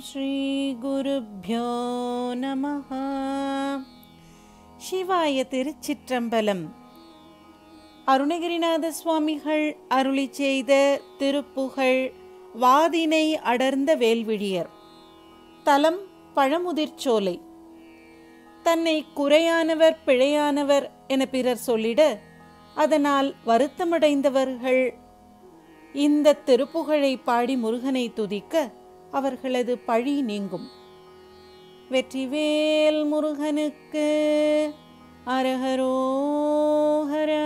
ஸ்ரீகுருப்போ நமः சிவாய திருச்சிற்றம்பலம் அருணகிரிநாத சுவாமிகள் அருளி செய்த திருப்புகழ் வாதினை அடர்ந்த வேல்விழியர் தலம் பழமுதிர்ச்சோலை தன்னை குறையானவர் பிழையானவர் என பிறர் சொல்லிட அதனால் வருத்தமடைந்தவர்கள் இந்த திருப்புகழை பாடி முருகனை துதிக்க அவர்களது பழி நீங்கும் வெற்றிவேல் முருகனுக்கு அரஹரோஹரா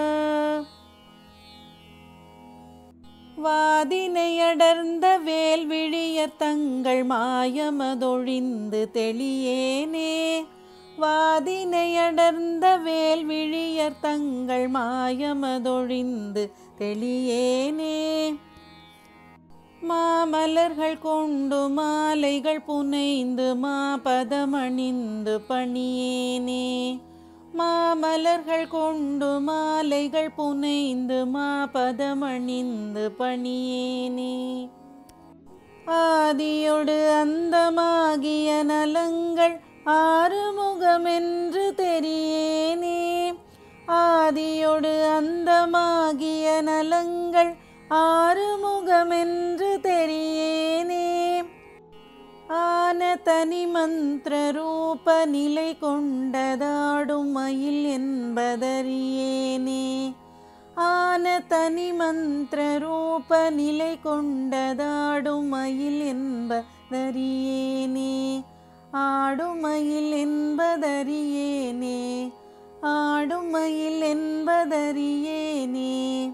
வாதினையடர்ந்த வேல்விழியர் தங்கள் மாயமதொழிந்து தெளியேனே வாதினையடர்ந்த வேல்விழியர் தங்கள் மாயமதொழிந்து தெளியேனே மாமலர்கள் கொண்டு மாலைகள் புனைந்து மாபதமணிந்து பணியேனே மாமலர்கள் கொண்டு மாலைகள் புனைந்து மாபதமணிந்து பணியேனே ஆதியொடு அந்தமாகிய நலங்கள் ஆறுமுகமென்று தெரியேனே ஆதியொடு அந்தமாகிய நலங்கள் ஆறுமுகமென்று தெரியேனே ஆன தனி மந்திர ரூப நிலை கொண்டதாடும் மயில் என்பதறியேனே ஆன தனி மந்திர ரூப நிலை கொண்டதாடும் மயில் என்பதறியேனே ஆடும் மயில் என்பதறியேனே ஆடும் மயில் என்பதறியேனே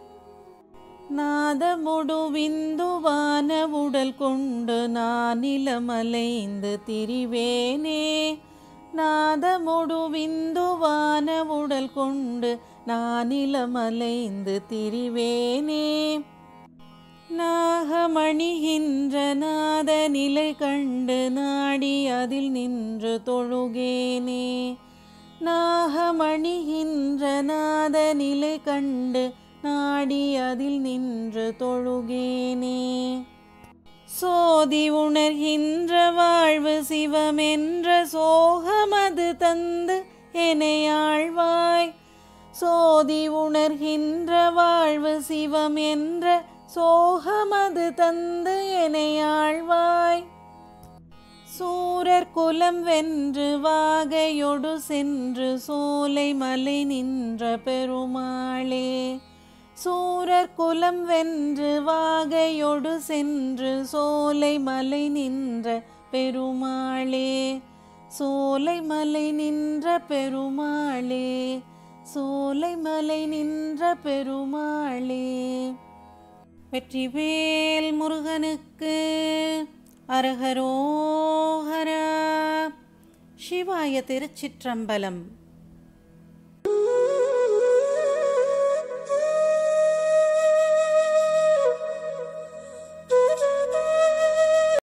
நாதமுடு விந்துவான உடல் கொண்டு நானிலமலைந்து திரிவேனே நாதமுடு விந்துவான உடல் கொண்டு நானிலமலைந்து திரிவேனே நாகமணிகின்ற நாத நிலை கண்டு நாடி அதில் நின்று தொழுகேனே நாகமணிகின்ற நாத நிலை கண்டு நாடி அதில் நின்று தொழுகேனே சோதி உணர்கின்ற வாழ்வு சிவமென்ற சோகமது தந்து எனையாழ்வாய் சோதி உணர்கின்ற வாழ்வு சிவம் என்ற சோகமது தந்து எனையாழ்வாய் சூரர் குலம் வென்று வாகையொடு சென்று சோலை மலை நின்ற பெருமாளே சூரர் குலம் வென்று வாகையொடு சென்று சோலை மலை நின்ற பெருமாளே சோலை மலை நின்ற பெருமாளே சோலை மலை நின்ற பெருமாளே வெற்றிவேல் முருகனுக்கு அரகரோஹரா சிவாய திருச்சிற்றம்பலம்